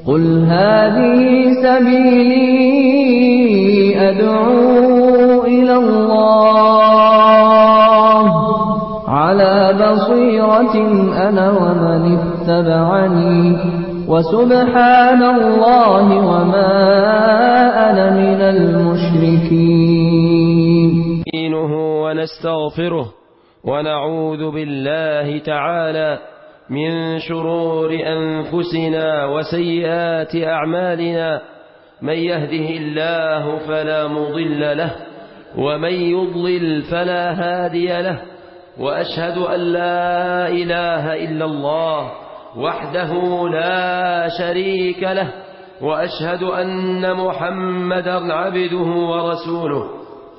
قل هذه سبيلي أدعو إلى الله على بصيرة أنا ومن اتبعني وسبحان الله وما أنا من المشركين نستعينه ونستغفره ونعوذ بالله تعالى من شرور أنفسنا وسيئات أعمالنا من يهده الله فلا مضل له ومن يضلل فلا هادي له وأشهد أن لا إله إلا الله وحده لا شريك له وأشهد أن محمدا عبده ورسوله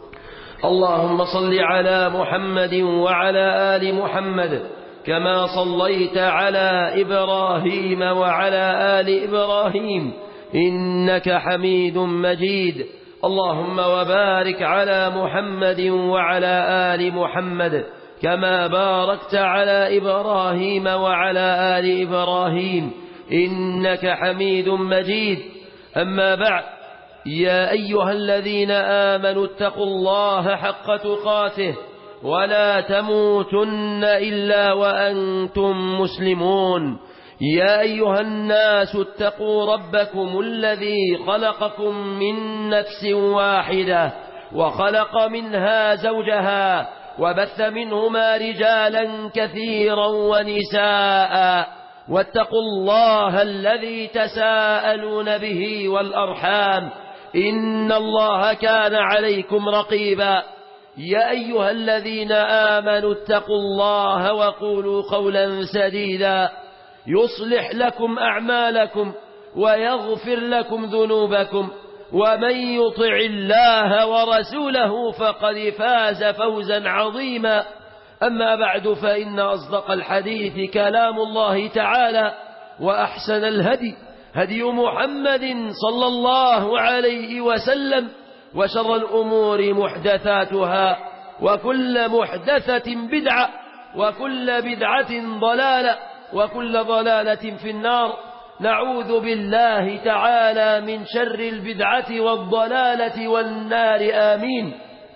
اللهم صل على محمد وعلى آل محمد كما صليت على إبراهيم وعلى آل إبراهيم إنك حميد مجيد اللهم وبارك على محمد وعلى آل محمد كما باركت على إبراهيم وعلى آل إبراهيم إنك حميد مجيد أما بعد يا أيها الذين آمنوا اتقوا الله حق تقاته ولا تموتن إلا وأنتم مسلمون يا أيها الناس اتقوا ربكم الذي خلقكم من نفس واحدة وخلق منها زوجها وبث منهما رجالا كثيرا ونساء واتقوا الله الذي تساءلون به والأرحام إن الله كان عليكم رقيبا يا أيها الذين آمنوا اتقوا الله وقولوا قولا سديدا يصلح لكم أعمالكم ويغفر لكم ذنوبكم ومن يطع الله ورسوله فقد فاز فوزا عظيما أما بعد فإن أصدق الحديث كلام الله تعالى وأحسن الهدي هدي محمد صلى الله عليه وسلم وشر الأمور محدثاتها وكل محدثة بدعة وكل بدعة ضلالة وكل ضلالة في النار نعوذ بالله تعالى من شر البدعة والضلالة والنار آمين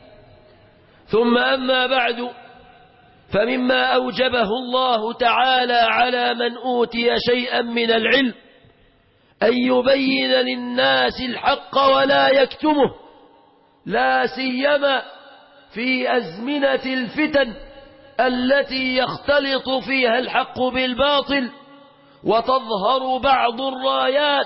ثم أما بعد فمما أوجبه الله تعالى على من أوتي شيئا من العلم أن يبين للناس الحق ولا يكتمه لا سيما في أزمنة الفتن التي يختلط فيها الحق بالباطل وتظهر بعض الرايات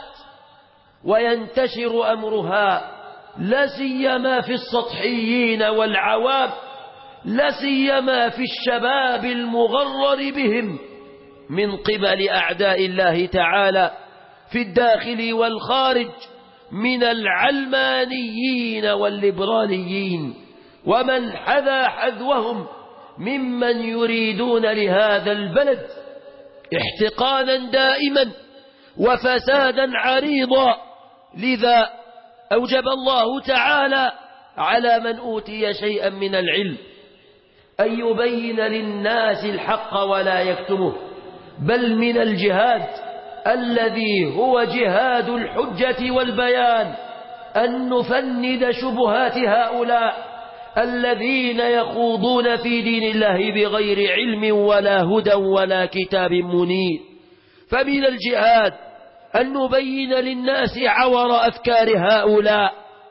وينتشر أمرها لا سيما في السطحيين والعوام لا سيما في الشباب المغرر بهم من قبل أعداء الله تعالى في الداخل والخارج من العلمانيين والليبراليين ومن حذا حذوهم ممن يريدون لهذا البلد احتقانا دائما وفسادا عريضا لذا أوجب الله تعالى على من أوتي شيئا من العلم أن يبين للناس الحق ولا يكتمه بل من الجهاد الذي هو جهاد الحجة والبيان أن نفند شبهات هؤلاء الذين يخوضون في دين الله بغير علم ولا هدى ولا كتاب منير فمن الجهاد أن نبين للناس عور أفكار هؤلاء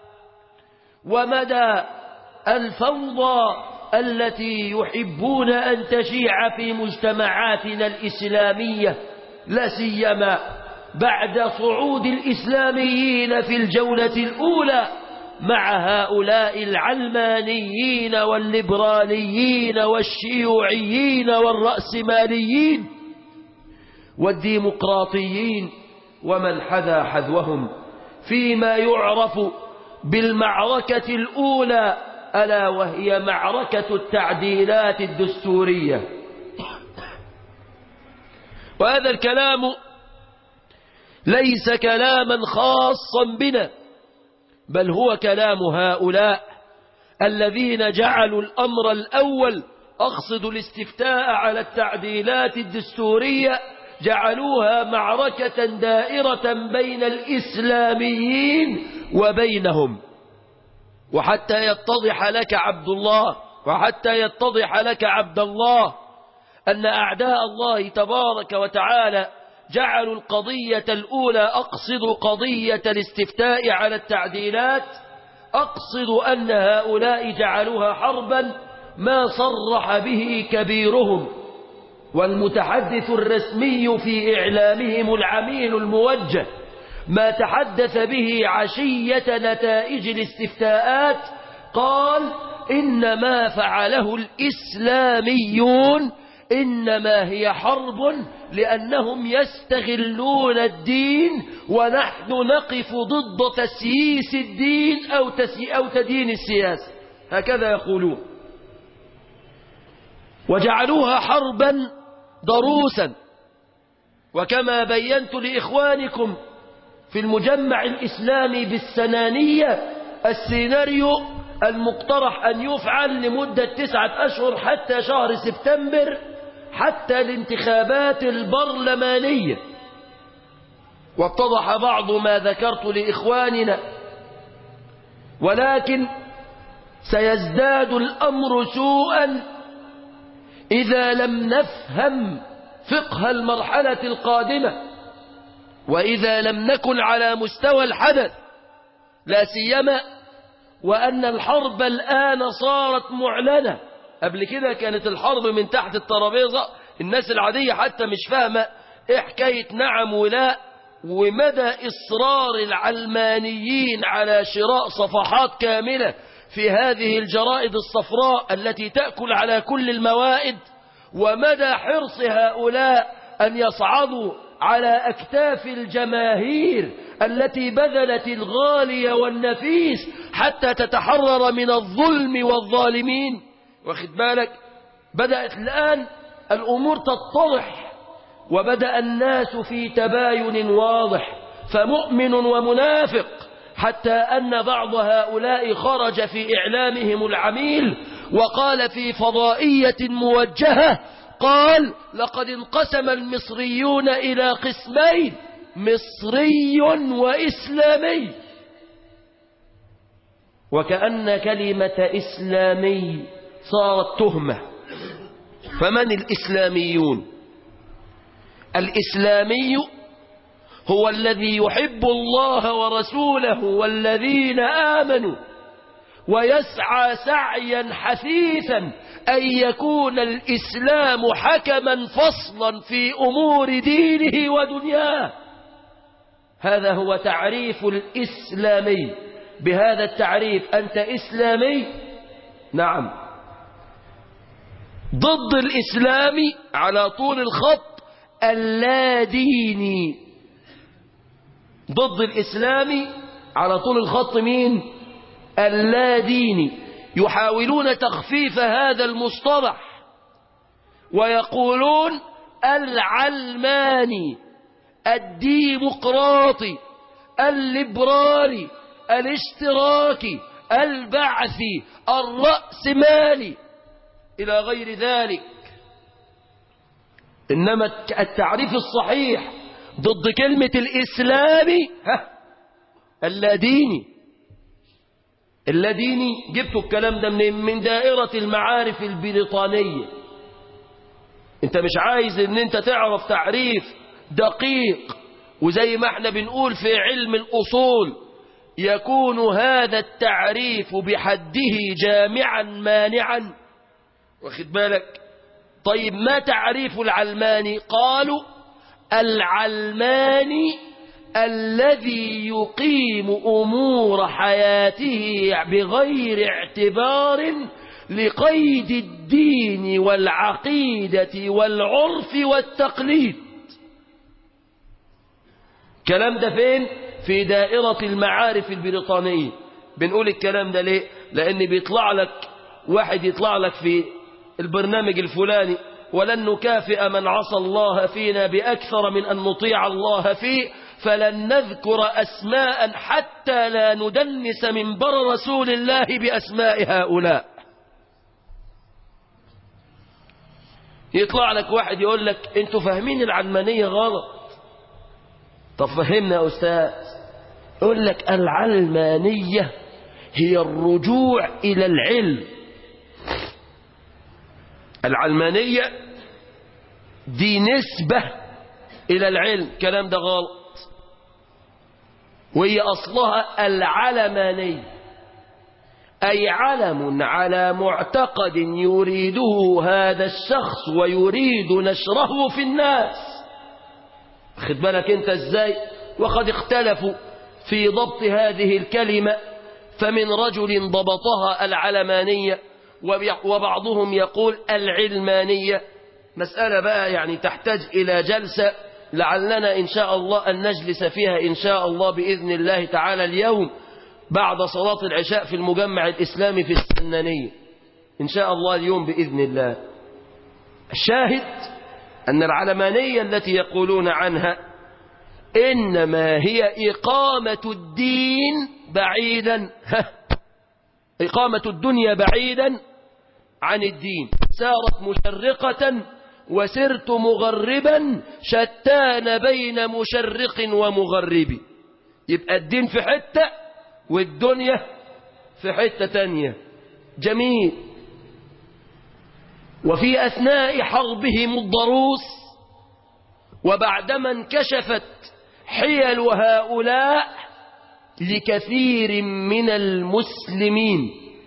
ومدى الفوضى التي يحبون أن تشيع في مجتمعاتنا الإسلامية لا سيما بعد صعود الإسلاميين في الجولة الأولى مع هؤلاء العلمانيين والليبراليين والشيوعيين والرأسماليين والديمقراطيين ومن حذا حذوهم فيما يعرف بالمعركة الأولى ألا وهي معركة التعديلات الدستورية وهذا الكلام ليس كلاما خاصا بنا بل هو كلام هؤلاء الذين جعلوا الأمر الأول أقصد الاستفتاء على التعديلات الدستورية جعلوها معركة دائرة بين الإسلاميين وبينهم وحتى يتضح لك عبد الله وحتى يتضح لك عبد الله أن أعداء الله تبارك وتعالى جعلوا القضية الأولى أقصد قضية الاستفتاء على التعديلات أقصد أن هؤلاء جعلوها حربا ما صرح به كبيرهم والمتحدث الرسمي في إعلامهم العميل الموجه ما تحدث به عشية نتائج الاستفتاءات قال إن ما فعله الإسلاميون إنما هي حرب لأنهم يستغلون الدين ونحن نقف ضد تسييس الدين أو, تسي أو تدين السياسة هكذا يقولون وجعلوها حربا ضروسا وكما بينت لإخوانكم في المجمع الإسلامي بالسنانية السيناريو المقترح أن يفعل لمدة تسعة أشهر حتى شهر سبتمبر حتى الانتخابات البرلمانية واتضح بعض ما ذكرت لإخواننا ولكن سيزداد الأمر سوءا إذا لم نفهم فقه المرحلة القادمة وإذا لم نكن على مستوى الحدث لا سيما وأن الحرب الآن صارت معلنة قبل كده كانت الحرب من تحت الترابيزة الناس العادية حتى مش فاهمة إيه حكاية نعم ولا ومدى إصرار العلمانيين على شراء صفحات كاملة في هذه الجرائد الصفراء التي تأكل على كل الموائد ومدى حرص هؤلاء أن يصعدوا على أكتاف الجماهير التي بذلت الغالي والنفيس حتى تتحرر من الظلم والظالمين واخد بالك بدأت الآن الأمور تتضح وبدأ الناس في تباين واضح فمؤمن ومنافق حتى أن بعض هؤلاء خرج في إعلامهم العميل وقال في فضائية موجهة قال لقد انقسم المصريون إلى قسمين مصري وإسلامي وكأن كلمة إسلامي صارت تهمة فمن الإسلاميون الإسلامي هو الذي يحب الله ورسوله والذين آمنوا ويسعى سعيا حثيثا أن يكون الإسلام حكما فصلا في أمور دينه ودنياه هذا هو تعريف الإسلامي بهذا التعريف أنت إسلامي نعم ضد الإسلام على طول الخط اللاديني ضد الإسلام على طول الخط مين اللاديني يحاولون تخفيف هذا المصطلح ويقولون العلماني الديمقراطي الليبرالي الاشتراكي البعثي الرأسمالي إلى غير ذلك إنما التعريف الصحيح ضد كلمة الإسلامي ها اللاديني اللاديني جبتوا الكلام ده من من دائرة المعارف البريطانية انت مش عايز ان انت تعرف تعريف دقيق وزي ما احنا بنقول في علم الأصول يكون هذا التعريف بحده جامعا مانعا واخد بالك طيب ما تعريف العلماني قالوا العلماني الذي يقيم أمور حياته بغير اعتبار لقيد الدين والعقيدة والعرف والتقليد كلام ده فين في دائرة المعارف البريطانية بنقول الكلام ده ليه لأن بيطلع لك واحد يطلع لك في البرنامج الفلاني ولن نكافئ من عصى الله فينا بأكثر من أن نطيع الله فيه فلن نذكر أسماء حتى لا ندنس منبر رسول الله بأسماء هؤلاء يطلع لك واحد يقول لك انتوا فاهمين العلمانية غلط طب فهمنا يا أستاذ يقول لك العلمانية هي الرجوع إلى العلم العلمانية دي نسبة إلى العلم كلام ده غلط وهي أصلها العلمانية أي علم على معتقد يريده هذا الشخص ويريد نشره في الناس خد بالك انت ازاي وقد اختلفوا في ضبط هذه الكلمة فمن رجل ضبطها العلمانية وبعضهم يقول العلمانية مسألة بقى يعني تحتاج إلى جلسة لعلنا إن شاء الله أن نجلس فيها إن شاء الله بإذن الله تعالى اليوم بعد صلاة العشاء في المجمع الإسلامي في السنانية إن شاء الله اليوم بإذن الله الشاهد أن العلمانية التي يقولون عنها إنما هي إقامة الدين بعيدا إقامة الدنيا بعيدا عن الدين سارت مشرقة وسرت مغربا شتان بين مشرق ومغرب يبقى الدين في حتة والدنيا في حتة تانية جميل وفي أثناء حربهم الضروس وبعدما انكشفت حيل هؤلاء لكثير من المسلمين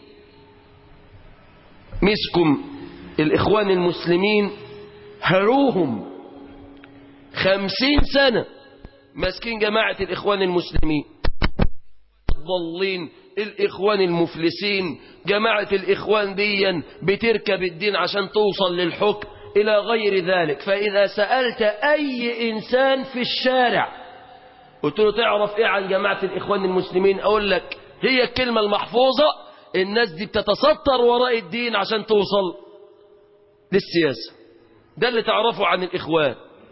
مسكم الإخوان المسلمين هروهم خمسين سنة ماسكين جماعة الإخوان المسلمين الضالين الإخوان المفلسين جماعة الإخوان ديا بتركب الدين عشان توصل للحكم إلى غير ذلك فإذا سألت أي إنسان في الشارع قلت له تعرف إيه عن جماعة الإخوان المسلمين أقول لك هي الكلمة المحفوظة الناس دي بتتستر وراء الدين عشان توصل للسياسة ده اللي تعرفه عن الإخوان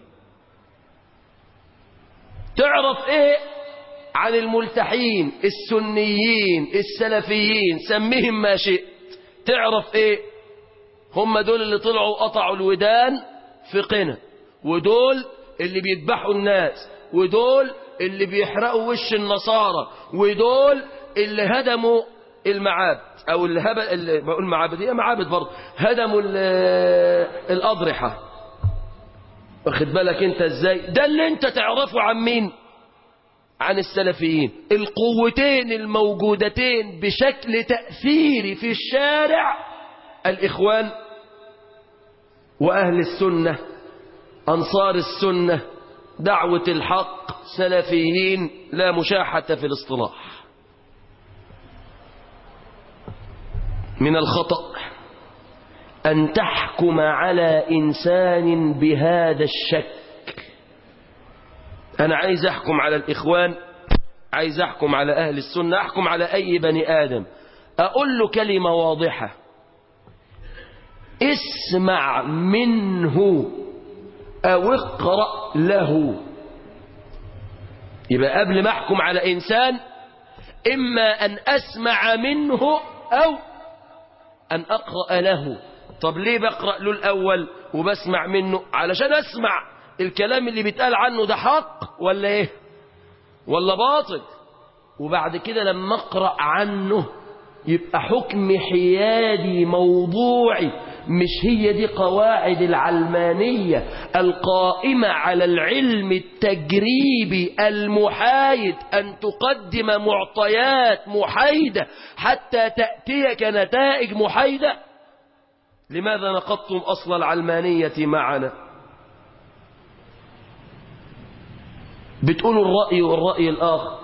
تعرف إيه عن الملتحين السنيين السلفيين سميهم ما شئت تعرف ايه هم دول اللي طلعوا قطعوا الودان في قنا ودول اللي بيذبحوا الناس ودول اللي بيحرقوا وش النصارى ودول اللي هدموا المعابد او اللي هب... اللي بقول معابد هي معابد برضه هدموا ال... الاضرحه واخد بالك انت ازاي ده اللي انت تعرفه عن مين عن السلفيين القوتين الموجودتين بشكل تأثيري في الشارع الإخوان وأهل السنة أنصار السنة دعوة الحق سلفيين لا مشاحة في الاصطلاح من الخطأ أن تحكم على إنسان بهذا الشك أنا عايز أحكم على الإخوان عايز أحكم على أهل السنة أحكم على أي بني آدم أقول له كلمة واضحة اسمع منه أو اقرأ له يبقى قبل ما أحكم على إنسان إما أن أسمع منه أو أن أقرأ له طب ليه بقرأ له الأول وبسمع منه علشان أسمع الكلام اللي بيتقال عنه ده حق ولا ايه ولا باطل وبعد كده لما اقرا عنه يبقى حكم حيادي موضوعي مش هي دي قواعد العلمانية القائمة على العلم التجريبي المحايد أن تقدم معطيات محايدة حتى تأتيك نتائج محايدة لماذا نقضتم أصل العلمانية معنا بتقولوا الرأي والرأي الآخر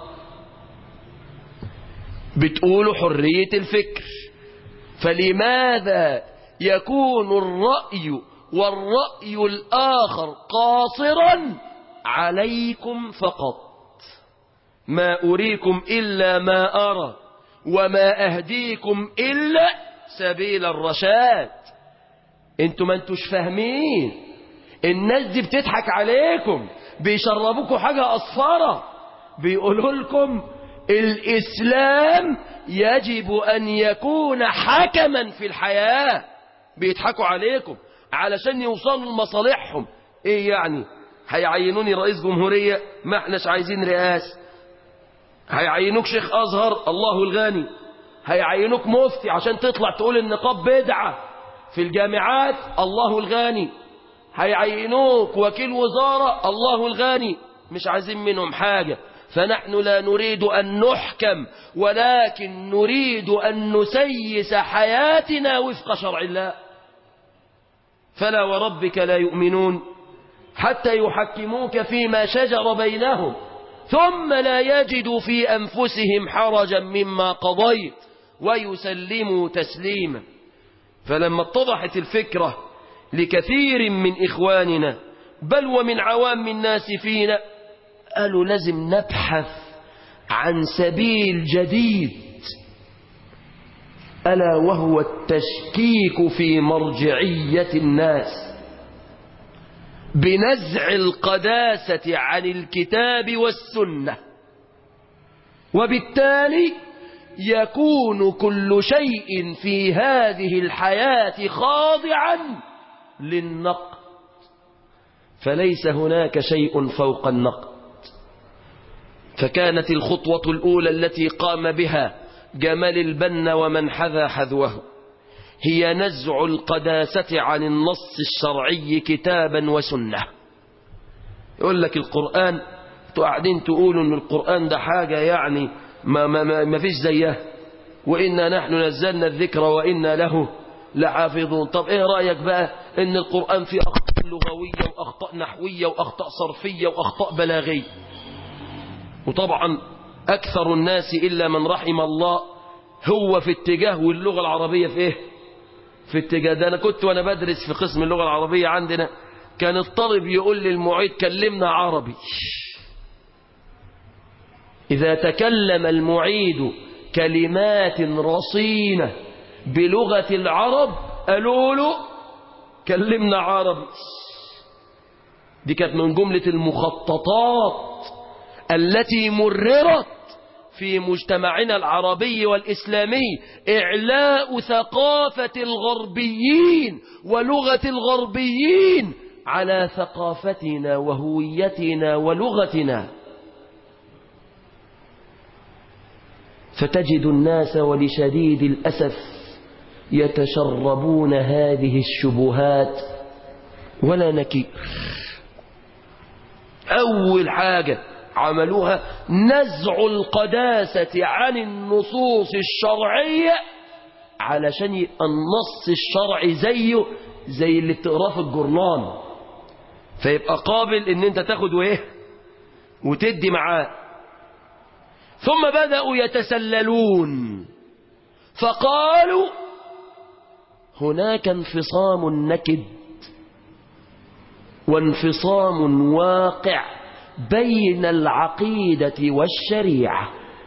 بتقولوا حرية الفكر فلماذا يكون الرأي والرأي الآخر قاصرا عليكم فقط ما أريكم إلا ما أرى وما أهديكم إلا سبيل الرشاد انتوا ما انتوش فاهمين الناس دي بتضحك عليكم بيشربوكوا حاجة أصفرة بيقولوا لكم الإسلام يجب أن يكون حكما في الحياة بيضحكوا عليكم علشان يوصلوا لمصالحهم ايه يعني هيعينوني رئيس جمهورية ما احناش عايزين رئاسة هيعينوك شيخ ازهر الله الغني هيعينوك مفتي عشان تطلع تقول النقاب بدعة في الجامعات الله الغني هيعينوك وكيل وزارة الله الغني مش عايزين منهم حاجة فنحن لا نريد أن نحكم ولكن نريد أن نسيس حياتنا وفق شرع الله فلا وربك لا يؤمنون حتى يحكموك فيما شجر بينهم ثم لا يجدوا في أنفسهم حرجا مما قضيت ويسلموا تسليما فلما اتضحت الفكرة لكثير من إخواننا بل ومن عوام الناس فينا قالوا لازم نبحث عن سبيل جديد ألا وهو التشكيك في مرجعية الناس بنزع القداسة عن الكتاب والسنة وبالتالي يكون كل شيء في هذه الحياة خاضعا للنقد فليس هناك شيء فوق النقد فكانت الخطوة الأولى التي قام بها جمال البنا ومن حذا حذوه هي نزع القداسة عن النص الشرعي كتابا وسنة يقول لك القرآن انتوا قاعدين تقولوا ان القرآن ده حاجة يعني ما, ما, ما, ما فيش زيها وإنا نحن نزلنا الذكر وإنا له لحافظون طب ايه رأيك بقى ان القرآن فيه أخطاء لغوية وأخطاء نحوية وأخطاء صرفية وأخطاء بلاغية وطبعا أكثر الناس إلا من رحم الله هو في اتجاه واللغة العربية في إيه في اتجاه ده أنا كنت وأنا بدرس في قسم اللغة العربية عندنا كان الطالب يقول للمعيد كلمنا عربي إذا تكلم المعيد كلمات رصينة بلغة العرب قالوا له كلمنا عربي دي كانت من جملة المخططات التي مررت في مجتمعنا العربي والإسلامي إعلاء ثقافة الغربيين ولغة الغربيين على ثقافتنا وهويتنا ولغتنا فتجد الناس ولشديد الأسف يتشربون هذه الشبهات ولا نكير أول حاجة عملوها نزع القداسة عن النصوص الشرعية علشان يبقى النص الشرعي زيه زي اللي بتقراه في الجرنان فيبقى قابل ان انت تاخد وايه وتدي معاه ثم بدأوا يتسللون فقالوا هناك انفصام نكد وانفصام واقع بين العقيدة والشريعة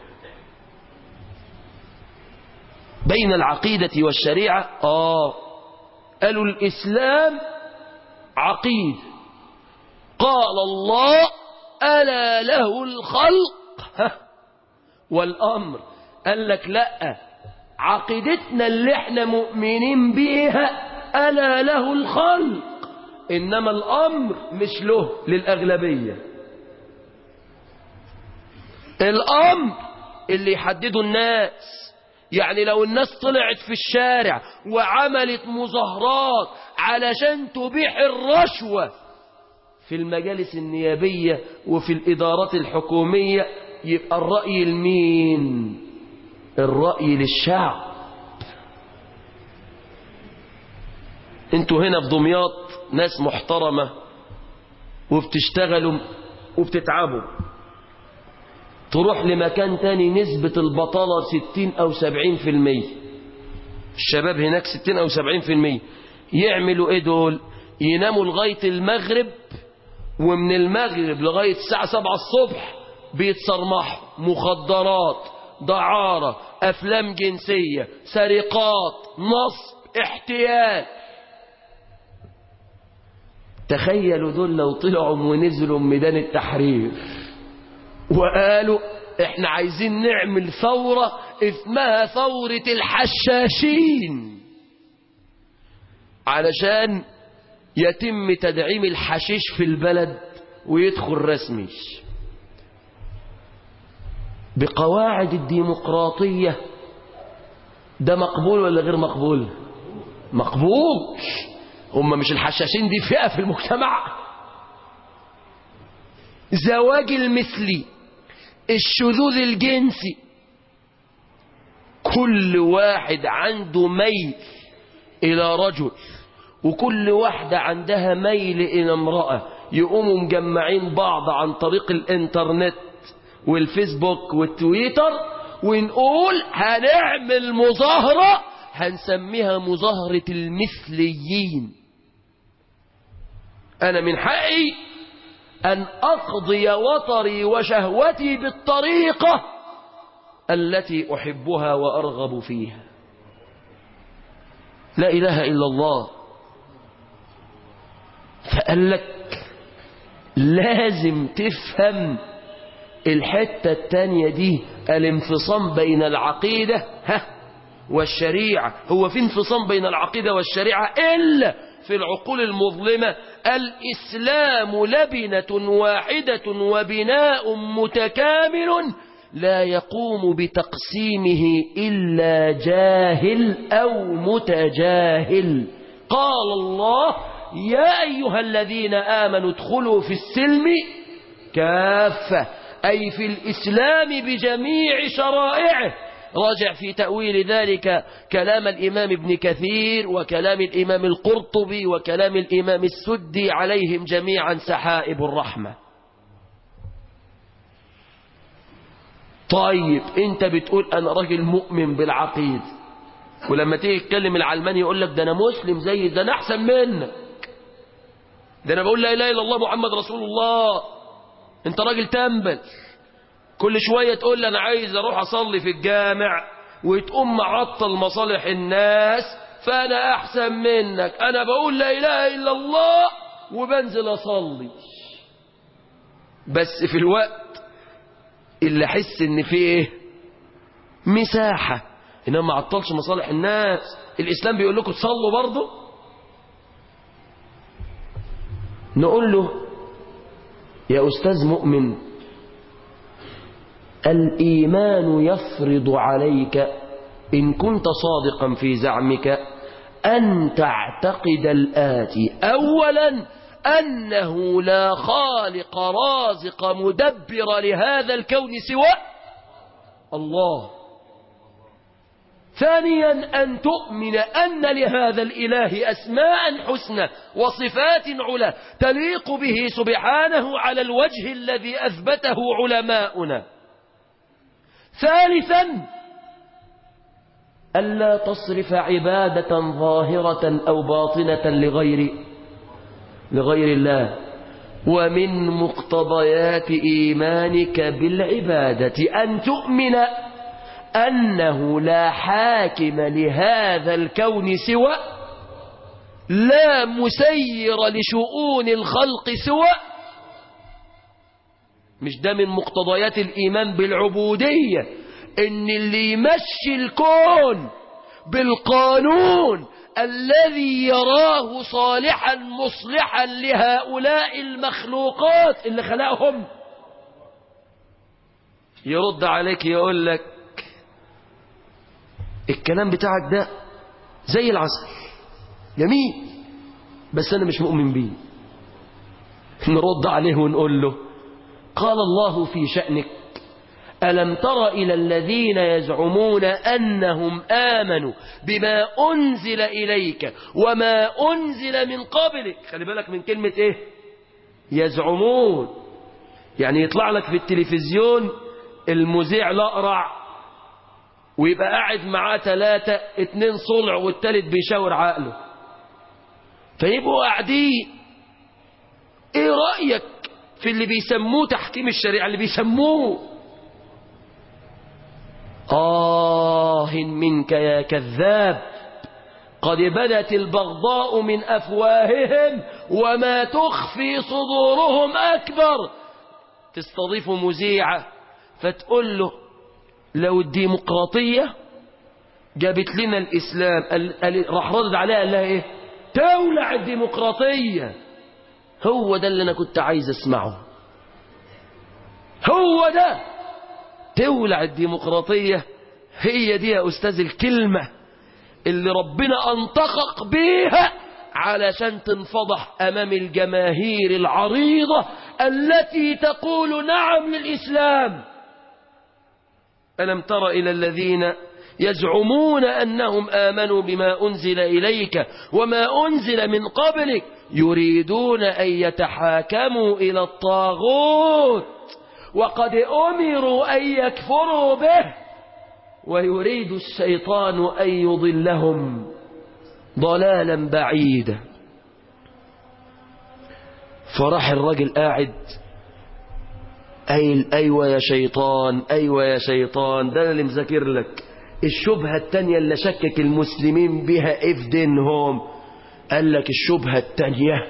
بين العقيدة والشريعة آه قالوا الإسلام عقيد قال الله ألا له الخلق والأمر قال لك لا عقيدتنا اللي احنا مؤمنين بيها ألا له الخلق إنما الأمر مش له للأغلبية الأمر اللي يحدده الناس يعني لو الناس طلعت في الشارع وعملت مظاهرات علشان تبيح الرشوة في المجالس النيابية وفي الإدارات الحكومية يبقى الرأي لمين الرأي للشعب انتوا هنا في دمياط ناس محترمة وبتشتغلوا وبتتعبوا تروح لمكان تاني نسبة البطالة ستين أو سبعين في المية الشباب هناك ستين أو سبعين في المية يعملوا ايه دول يناموا لغاية المغرب ومن المغرب لغاية الساعة سبعة الصبح بيتصرمحوا مخدرات دعارة أفلام جنسية سرقات نصب احتيال تخيلوا دول لو طلعوا ونزلوا ميدان التحرير وقالوا احنا عايزين نعمل ثورة اسمها ثورة الحشاشين علشان يتم تدعيم الحشيش في البلد ويدخل رسمي بقواعد الديمقراطية ده مقبول ولا غير مقبول مقبول هم مش الحشاشين دي فئة في المجتمع زواج المثلي الشذوذ الجنسي كل واحد عنده ميل إلى رجل وكل واحدة عندها ميل إلى امرأة يقوموا مجمعين بعض عن طريق الإنترنت والفيسبوك والتويتر ونقول هنعمل مظاهرة هنسميها مظاهرة المثليين أنا من حقي أن أقضي وطري وشهوتي بالطريقة التي أحبها وأرغب فيها لا إله إلا الله فقال لك لازم تفهم الحتة التانية دي الانفصام بين العقيدة ها والشريعة هو في انفصام بين العقيدة والشريعة إلا في العقول المظلمة الإسلام لبنة واحدة وبناء متكامل لا يقوم بتقسيمه إلا جاهل أو متجاهل قال الله يا أيها الذين آمنوا ادخلوا في السلم كافة أي في الإسلام بجميع شرائعه راجع في تأويل ذلك كلام الإمام ابن كثير وكلام الإمام القرطبي وكلام الإمام السدي عليهم جميعا سحائب الرحمة طيب انت بتقول انا راجل مؤمن بالعقيدة ولما تيجي تتكلم العلماني يقول لك ده انا مسلم زي ده انا احسن منك ده انا بقول لا اله الا الله محمد رسول الله انت راجل تنبل كل شوية تقول لي انا عايز اروح اصلي في الجامع وتقوم معطل مصالح الناس فانا احسن منك انا بقول لا اله الا الله وبنزل اصلي بس في الوقت اللي احس ان فيه ايه مساحة انما ما عطلش مصالح الناس الاسلام بيقول لكم تصلوا برضه نقول له يا استاذ مؤمن الايمان يفرض عليك ان كنت صادقا في زعمك ان تعتقد الاتي اولا أنه لا خالق رازق مدبر لهذا الكون سوى الله ثانيا أن تؤمن أن لهذا الإله أسماء حسنى وصفات علا تليق به سبحانه على الوجه الذي أثبته علماؤنا ثالثا ألا تصرف عبادة ظاهرة أو باطنة لغير لغير الله ومن مقتضيات إيمانك بالعبادة أن تؤمن أنه لا حاكم لهذا الكون سوى لا مسير لشؤون الخلق سوى مش ده من مقتضيات الإيمان بالعبودية إن اللي يمشي الكون بالقانون الذي يراه صالحا مصلحا لهؤلاء المخلوقات اللي خلقهم يرد عليك يقول لك الكلام بتاعك ده زي العسل جميل بس انا مش مؤمن بيه نرد عليه ونقول له قال الله في شأنك ألم تر إلى الذين يزعمون أنهم آمنوا بما أنزل إليك وما أنزل من قبلك خلي بالك من كلمة إيه يزعمون يعني يطلع لك في التلفزيون المذيع الأقرع ويبقى قاعد معاه ثلاثة اتنين صلع والتالت بيشاور عقله فيبقوا قاعدين ايه رأيك في اللي بيسموه تحكيم الشريعة اللي بيسموه آه منك يا كذاب قد بدت البغضاء من أفواههم وما تخفي صدورهم أكبر تستضيف مذيعة فتقول له لو الديمقراطية جابت لنا الإسلام راح ردد عليها قال لها إيه تولع الديمقراطية هو ده اللي أنا كنت عايز أسمعه هو ده تولع الديمقراطية هي دي يا أستاذ الكلمة اللي ربنا أنطقك بيها علشان تنفضح أمام الجماهير العريضة التي تقول نعم للإسلام ألم تر إلى الذين يزعمون أنهم آمنوا بما أنزل إليك وما أنزل من قبلك يريدون أن يتحاكموا إلى الطاغوت وقد أمروا أن يكفروا به ويريد الشيطان أن يضلهم ضلالا بعيدا فراح الراجل قاعد أي أيوة يا شيطان أيوة يا شيطان ده أنا اللي مذاكر لك الشبهة التانية اللي شكك المسلمين بها في دينهم قال لك الشبهة التانية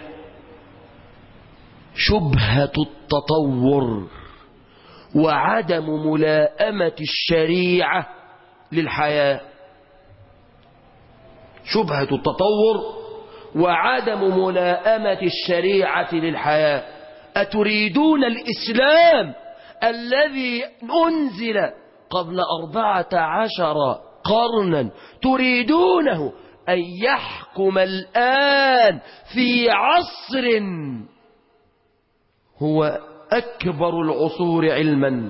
شبهة التطور وعدم ملائمة الشريعة للحياة شبهة التطور وعدم ملائمة الشريعة للحياة أتريدون الإسلام الذي أنزل قبل أربعة عشر قرنا تريدونه أن يحكم الآن في عصر هو أكبر العصور علما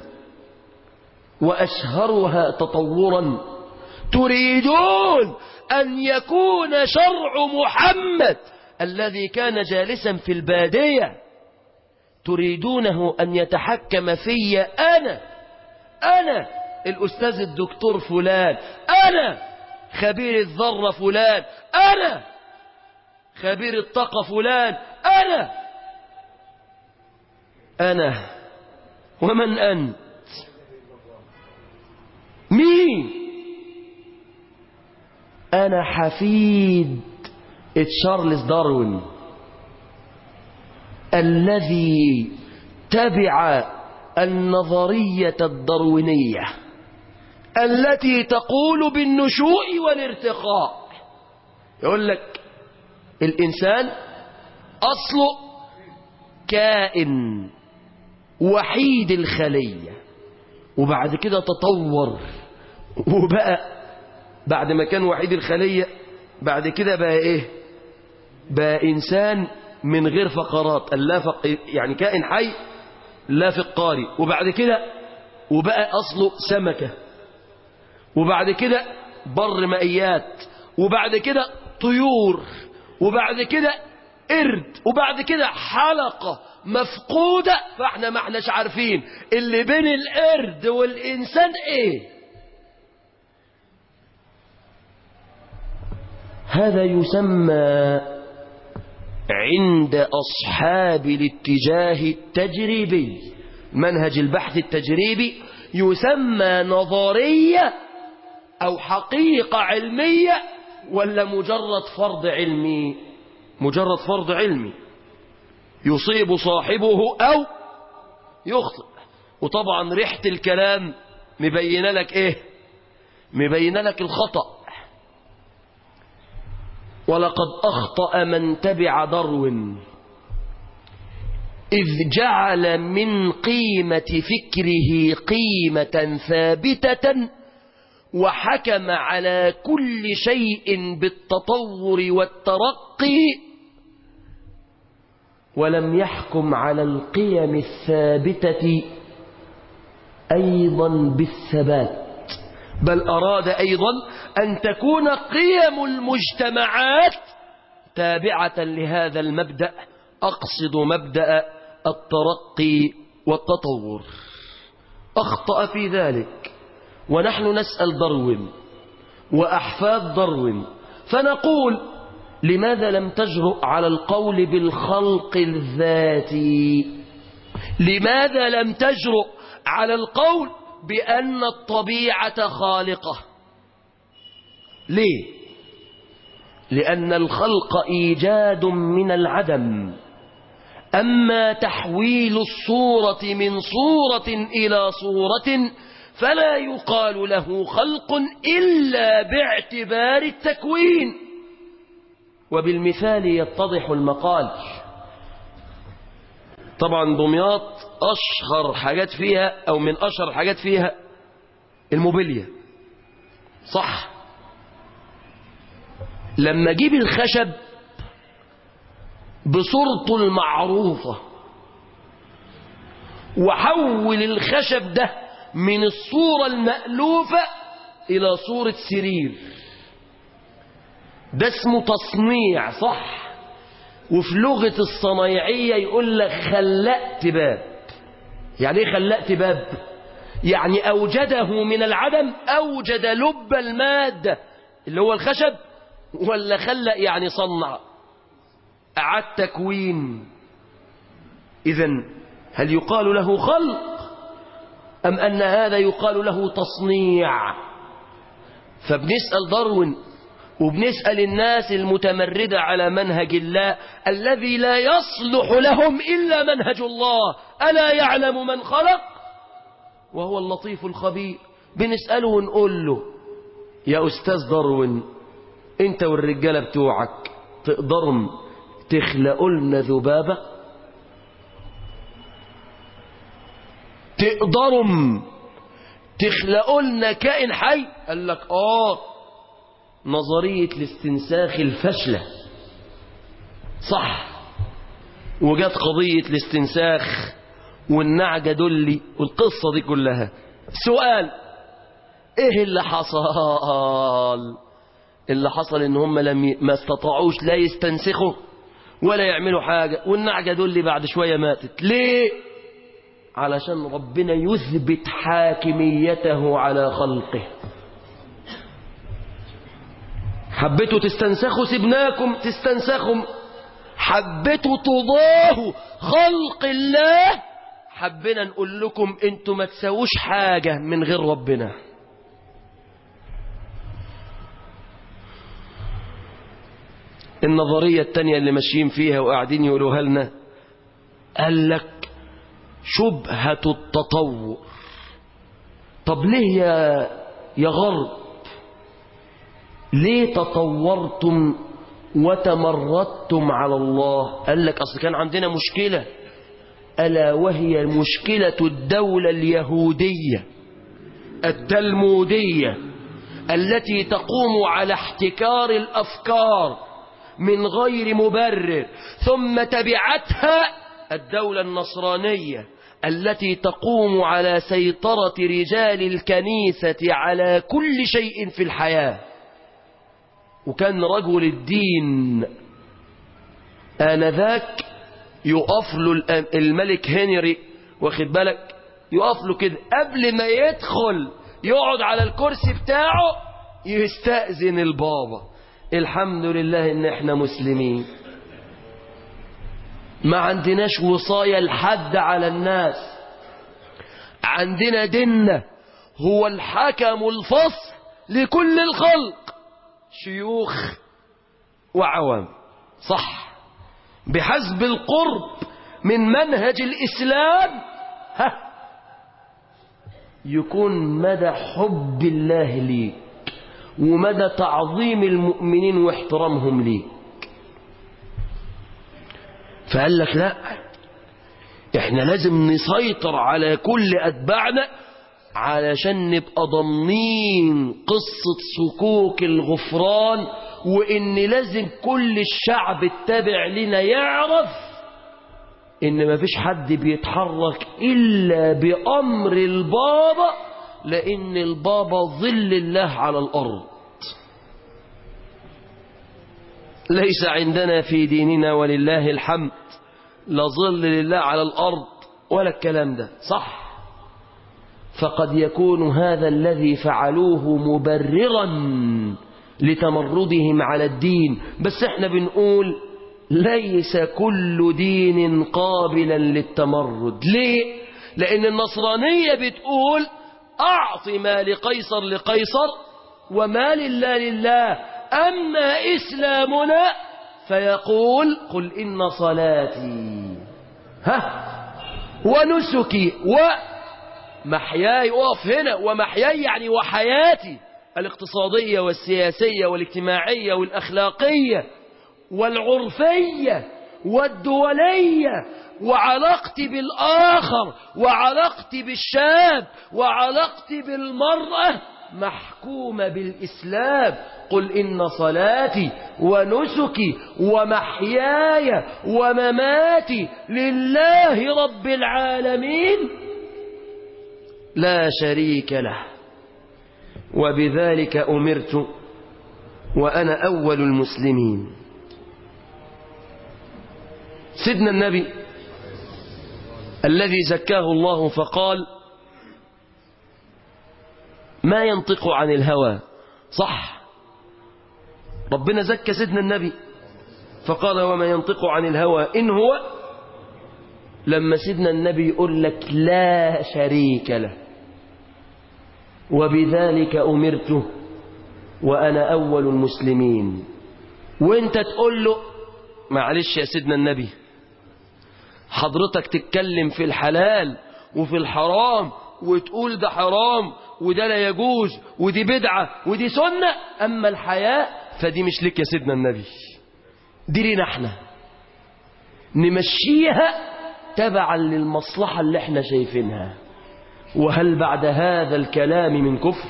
وأشهرها تطورا تريدون أن يكون شرع محمد الذي كان جالسا في البادية تريدونه أن يتحكم في أنا أنا الأستاذ الدكتور فلان أنا خبير الذرة فلان أنا خبير الطاقة فلان أنا أنا ومن أنت مين أنا حفيد تشارلز داروين الذي تبع النظرية الدروينية التي تقول بالنشوء والارتقاء يقول لك الإنسان أصله كائن وحيد الخلية وبعد كده تطور وبقى بعد ما كان وحيد الخلية بعد كده بقى ايه بقى انسان من غير فقرات اللافق يعني كائن حي لا فقاري وبعد كده وبقى اصله سمكة وبعد كده بر مائيات وبعد كده طيور وبعد كده قرد وبعد كده حلقة مفقودة فاحنا ما احناش عارفين اللي بين القرد والإنسان ايه هذا يسمى عند أصحاب الاتجاه التجريبي منهج البحث التجريبي يسمى نظرية أو حقيقة علمية ولا مجرد فرض علمي مجرد فرض علمي يصيب صاحبه أو يخطئ وطبعا ريحة الكلام مبينة لك إيه مبينة لك الخطأ ولقد أخطأ من تبع دروين إذ جعل من قيمة فكره قيمة ثابتة وحكم على كل شيء بالتطور والترقي ولم يحكم على القيم الثابتة أيضا بالثبات بل أراد أيضا أن تكون قيم المجتمعات تابعة لهذا المبدأ أقصد مبدأ الترقي والتطور أخطأ في ذلك ونحن نسأل دروين وأحفاد دروين فنقول لماذا لم تجرؤ على القول بالخلق الذاتي لماذا لم تجرؤ على القول بأن الطبيعة خالقة ليه لأن الخلق إيجاد من العدم أما تحويل الصورة من صورة إلى صورة فلا يقال له خلق إلا باعتبار التكوين وبالمثال يتضح المقال طبعا دمياط أشهر حاجات فيها أو من أشهر حاجات فيها الموبيليا صح لما جيب الخشب بصورته المعروفة وحول الخشب ده من الصورة المألوفة إلى صورة سرير ده اسمه تصنيع صح وفي لغة الصنايعية يقول لك خلقت باب يعني ايه خلقت باب يعني أوجده من العدم أوجد لب المادة اللي هو الخشب ولا خلق يعني صنع أعاد تكوين إذا هل يقال له خلق أم أن هذا يقال له تصنيع فبنسأل داروين وبنسأل الناس المتمردة على منهج الله الذي لا يصلح لهم إلا منهج الله ألا يعلم من خلق وهو اللطيف الخبير بنسأله ونقول له يا أستاذ داروين انت والرجالة بتوعك تقدروا تخلقوا لنا ذبابة تقدروا تخلقوا لنا كائن حي قال لك اه نظرية الاستنساخ الفاشلة صح وجت قضية الاستنساخ والنعجة دلي والقصة دي كلها سؤال ايه اللي حصل اللي حصل ان هم لم ي... ما استطاعوش لا يستنسخوا ولا يعملوا حاجة والنعجة دول بعد شوية ماتت ليه علشان ربنا يثبت حاكميته على خلقه حبيتوا تستنسخوا سبناكم تستنسخوا حبيتوا تضاهوا خلق الله حبينا نقول لكم انتوا ما تسووش حاجة من غير ربنا النظرية التانية اللي ماشيين فيها وقاعدين يقولوها لنا قال لك شبهة التطور طب ليه يا يا غرب ليه تطورتم وتمردتم على الله قال لك أصل كان عندنا مشكلة ألا وهي مشكلة الدولة اليهودية التلمودية التي تقوم على احتكار الأفكار من غير مبرر ثم تبعتها الدولة النصرانية التي تقوم على سيطرة رجال الكنيسة على كل شيء في الحياة وكان رجل الدين آنذاك يقف له الملك هنري واخد بالك يقف له كده قبل ما يدخل يقعد على الكرسي بتاعه يستأذن البابا الحمد لله ان احنا مسلمين ما عندناش وصاية لحد على الناس عندنا ديننا هو الحكم الفصل لكل الخلق شيوخ وعوام صح بحسب القرب من منهج الإسلام ها يكون مدى حب الله ليك ومدى تعظيم المؤمنين واحترامهم ليك فقال لك لا احنا لازم نسيطر على كل أتباعنا علشان نبقى ضامنين قصة سكوك الغفران وإن لازم كل الشعب التابع لنا يعرف إن مفيش حد بيتحرك إلا بأمر البابا لأن البابا ظل الله على الأرض ليس عندنا في ديننا ولله الحمد لا ظل لله على الأرض ولا الكلام ده صح فقد يكون هذا الذي فعلوه مبررا لتمردهم على الدين بس احنا بنقول ليس كل دين قابلا للتمرد ليه لان النصرانية بتقول اعط ما لقيصر لقيصر وما لله لله اما اسلامنا فيقول قل ان صلاتي ها ونسكي ومحياي اقف هنا ومحياي يعني وحياتي الاقتصادية والسياسية والاجتماعية والأخلاقية والعرفية والدولية وعلاقتي بالآخر وعلاقتي بالشاب وعلاقتي بالمرأة محكومة بالإسلام قل إن صلاتي ونسكي ومحياي ومماتي لله رب العالمين لا شريك له وبذلك أمرت وأنا أول المسلمين سيدنا النبي الذي زكاه الله فقال ما ينطق عن الهوى صح ربنا زكى سيدنا النبي فقال وما ينطق عن الهوى إن هو لما سيدنا النبي يقول لك لا شريك له وبذلك أمرت وأنا أول المسلمين وانت تقول له معلش يا سيدنا النبي حضرتك تتكلم في الحلال وفي الحرام وتقول ده حرام وده لا يجوز ودي بدعة ودي سنة أما الحياة فدي مش لك يا سيدنا النبي دي لينا احنا نمشيها تبعا للمصلحة اللي احنا شايفينها وهل بعد هذا الكلام من كفر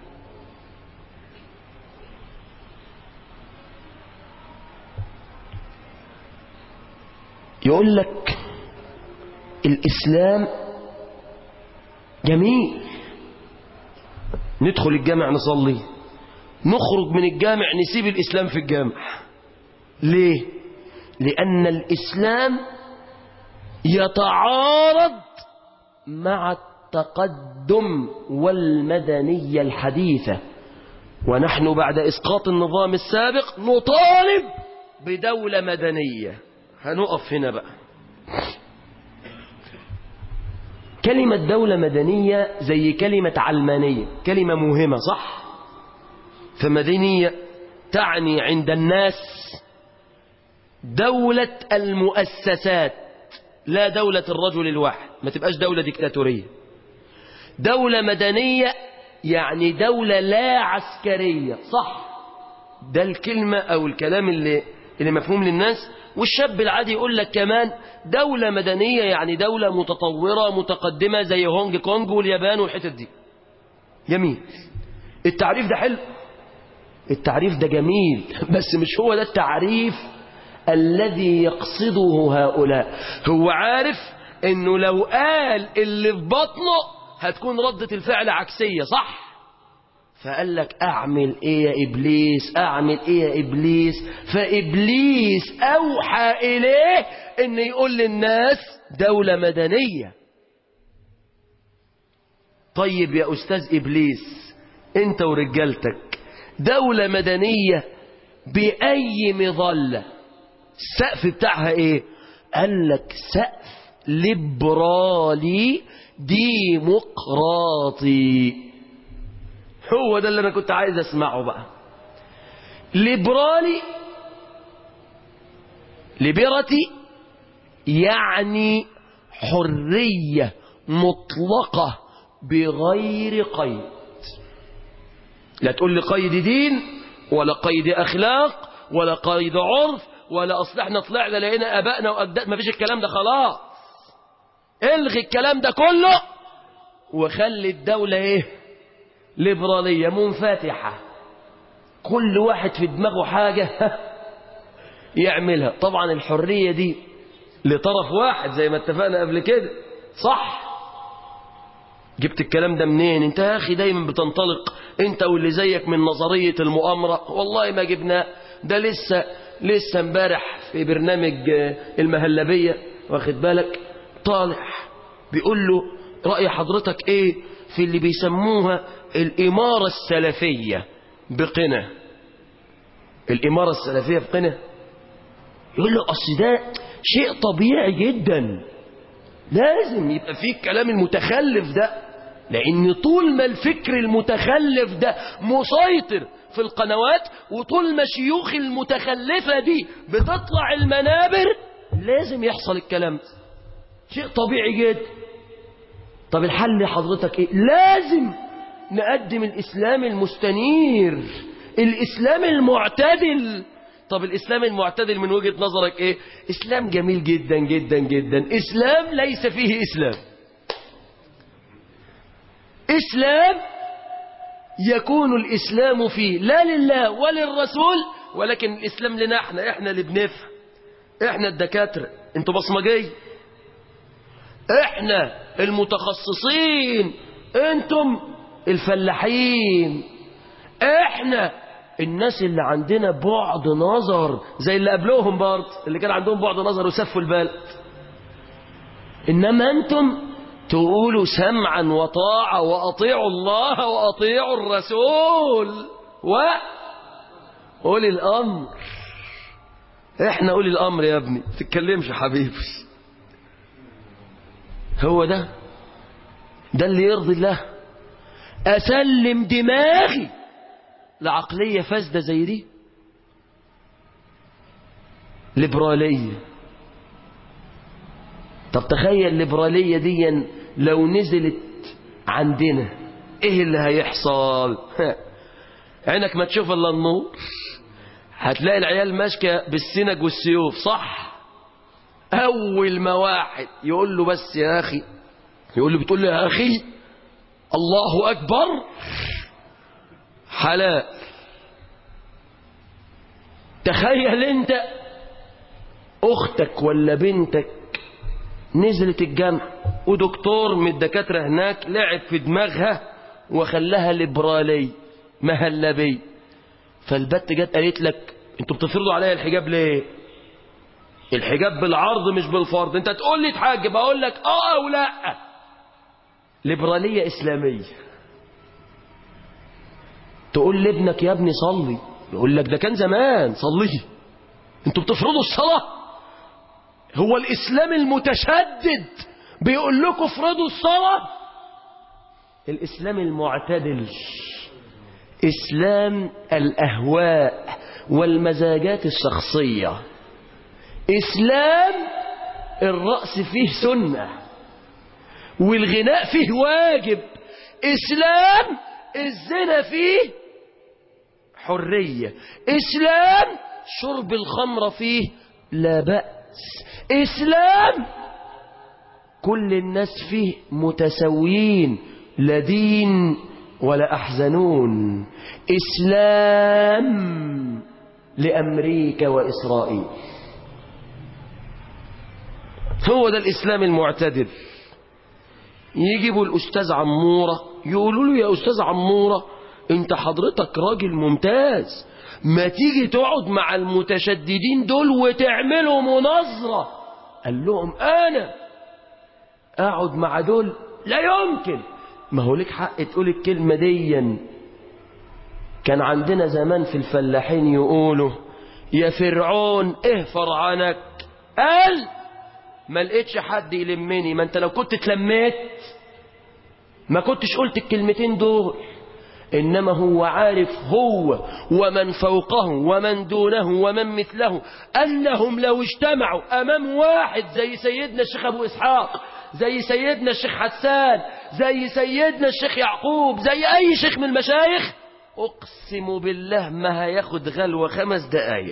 يقول لك الإسلام جميل ندخل الجامع نصلي نخرج من الجامع نسيب الإسلام في الجامع ليه؟ لأن الإسلام يتعارض مع التقدم والمدنية الحديثة ونحن بعد إسقاط النظام السابق نطالب بدولة مدنية هنقف هنا بقى كلمة دولة مدنية زي كلمة علمانية كلمة مهمة صح فمدنية تعني عند الناس دولة المؤسسات لا دولة الرجل الواحد ما تبقاش دولة ديكتاتورية دولة مدنية يعني دولة لا عسكرية صح ده الكلمة أو الكلام اللي, اللي مفهوم للناس والشاب العادي يقول لك كمان دولة مدنية يعني دولة متطورة متقدمة زي هونج كونج واليابان والحتت دي جميل التعريف ده حلو التعريف ده جميل بس مش هو ده التعريف الذي يقصده هؤلاء هو عارف انه لو قال اللي في بطنه هتكون ردة الفعل عكسية صح فقال لك اعمل ايه يا ابليس اعمل ايه يا ابليس فابليس اوحى اليه ان يقول للناس دولة مدنية طيب يا استاذ ابليس انت ورجالتك دولة مدنية باي مظلة السقف بتاعها ايه قال لك سقف ليبرالي ديمقراطي هو ده اللي انا كنت عايز اسمعه بقى ليبرالي ليبرتي يعني حرية مطلقة بغير قيد لا تقول لي قيد دين ولا قيد أخلاق ولا قيد عرف ولا أصل احنا طلعنا لقينا أبائنا وأجداد ما فيش الكلام ده خلاص الغي الكلام ده كله وخلي الدولة ايه ليبرالية منفتحة كل واحد في دماغه حاجة يعملها طبعا الحرية دي لطرف واحد زي ما اتفقنا قبل كده صح جبت الكلام ده منين انت يا اخي دايما بتنطلق انت واللي زيك من نظرية المؤامرة والله ما جبناه ده لسه لسه امبارح في برنامج المهلبية واخد بالك طالع بيقول له رأي حضرتك ايه في اللي بيسموها الإمارة السلفية بقنا الإمارة السلفية بقنا يقول له أصل ده شيء طبيعي جدا لازم يبقى فيه الكلام المتخلف ده لأن طول ما الفكر المتخلف ده مسيطر في القنوات وطول ما شيوخ المتخلفة دي بتطلع المنابر لازم يحصل الكلام ده شيء طبيعي جدا طب الحل حضرتك ايه لازم نقدم الاسلام المستنير الاسلام المعتدل طب الإسلام المعتدل من وجهة نظرك إيه إسلام جميل جدا جدا جدا إسلام ليس فيه إسلام إسلام يكون الإسلام فيه لا لله وللرسول ولكن الإسلام لنا احنا احنا اللي بنفهم احنا الدكاترة انتوا بصمجية احنا المتخصصين انتم الفلاحين احنا الناس اللي عندنا بعد نظر زي اللي قبلهم برضه اللي كان عندهم بعد نظر وسفوا البلد انما انتم تقولوا سمعا وطاعة وأطيعوا الله وأطيعوا الرسول وأولي الأمر احنا أولي الأمر يا ابني تتكلمش يا حبيبي هو ده ده اللي يرضي الله أسلم دماغي لعقلية فاسدة زي دي ليبرالية طب تخيل الليبرالية دي لو نزلت عندنا ايه اللي هيحصل عينك ما تشوف الا النور هتلاقي العيال ماشيه بالسنج والسيوف صح اول ما واحد يقول له بس يا اخي يقول له بتقول له يا اخي الله اكبر حلال تخيل انت اختك ولا بنتك نزلت الجامعة ودكتور من الدكاترة هناك لعب في دماغها وخلاها ليبرالي مهلبي فالبت جت قالت لك انتوا بتفرضوا عليا الحجاب ليه الحجاب بالعرض مش بالفرض انت تقول لي تحجب اقول لك اه او لا ليبرالية اسلامية تقول لابنك يا ابني صلي يقول لك ده كان زمان صلي انتوا بتفرضوا الصلاه هو الإسلام المتشدد بيقول لكم افرضوا الصلاة الإسلام المعتدل إسلام الأهواء والمزاجات الشخصية إسلام الرأس فيه سنة والغناء فيه واجب إسلام الزنا فيه حرية إسلام شرب الخمر فيه لا بأس إسلام كل الناس فيه متساويين لا دين ولا أحزنون إسلام لأمريكا وإسرائيل هو ده الإسلام المعتدل يجيبوا الأستاذ عمورة يقولوا له يا أستاذ عمورة انت حضرتك راجل ممتاز ما تيجي تقعد مع المتشددين دول وتعملوا مناظرة قال لهم أنا أقعد مع دول لا يمكن ما هو لك حق تقول الكلمة دي كان عندنا زمان في الفلاحين يقولوا يا فرعون اهفر عنك قال ما لقيتش حد يلمني ما انت لو كنت اتلميت ما كنتش قلت الكلمتين دول إنما هو عارف هو ومن فوقه ومن دونه ومن مثله أنهم لو اجتمعوا أمام واحد زي سيدنا الشيخ أبو إسحاق زي سيدنا الشيخ حسان زي سيدنا الشيخ يعقوب زي أي شيخ من المشايخ أقسم بالله ما هياخد غلوة خمس دقايق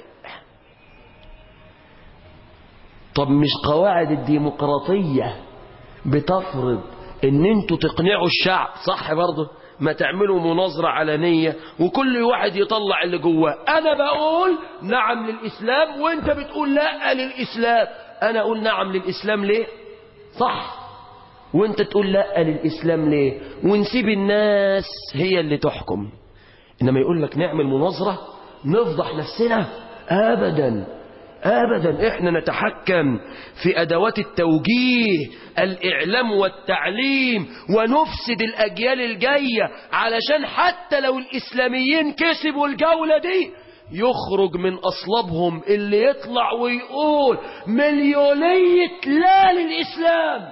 طب مش قواعد الديمقراطية بتفرض ان انتوا تقنعوا الشعب صح برضه ما تعملوا مناظرة علنية وكل واحد يطلع اللي جواه أنا بقول نعم للإسلام وأنت بتقول لا للإسلام أنا أقول نعم للإسلام ليه صح وأنت تقول لا للإسلام ليه ونسيب الناس هي اللي تحكم إنما يقول لك نعمل مناظرة نفضح نفسنا أبدا أبدا إحنا نتحكم في أدوات التوجيه الإعلام والتعليم ونفسد الأجيال الجاية علشان حتى لو الإسلاميين كسبوا الجولة دي يخرج من أصلابهم اللي يطلع ويقول مليونية لا للإسلام